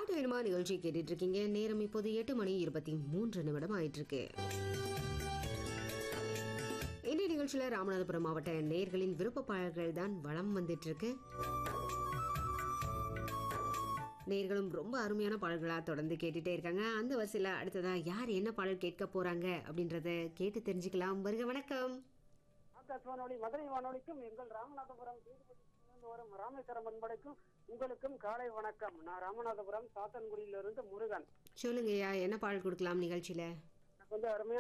பாட்டு வேணுமா நிகழ்ச்சி கேட்டுட்டு இருக்கீங்க நேரம் இப்போது எட்டு மணி இருபத்தி மூன்று நிமிடம் ஆயிட்டு இருக்கு இன்றைய நிகழ்ச்சியில ராமநாதபுரம் மாவட்ட நேர்களின் விருப்ப பாடல்கள் தான் வளம் வந்துட்டு இருக்கு நேர்களும் ரொம்ப அருமையான பாடல்களா தொடர்ந்து கேட்டுட்டே இருக்காங்க அந்த வரிசையில அடுத்ததா யார் என்ன பாடல் கேட்க போறாங்க அப்படின்றத கேட்டு தெரிஞ்சுக்கலாம் வருக வணக்கம் ஆகாஷ்வானொலி மதுரை வானொலிக்கும் எங்கள் ராமநாதபுரம் தீர்ப்பதியிலிருந்து வரும் ராமேஸ்வரம் பண்படைக்கும் உங்களுக்கும் காலை வணக்கம் நான் ராமநாதபுரம் சாத்தன்குடியிலிருந்து முருகன் சொல்லுங்கய்யா என்ன பாடல் கொடுக்கலாம் நிகழ்ச்சியில எனக்கு வந்து அருமையான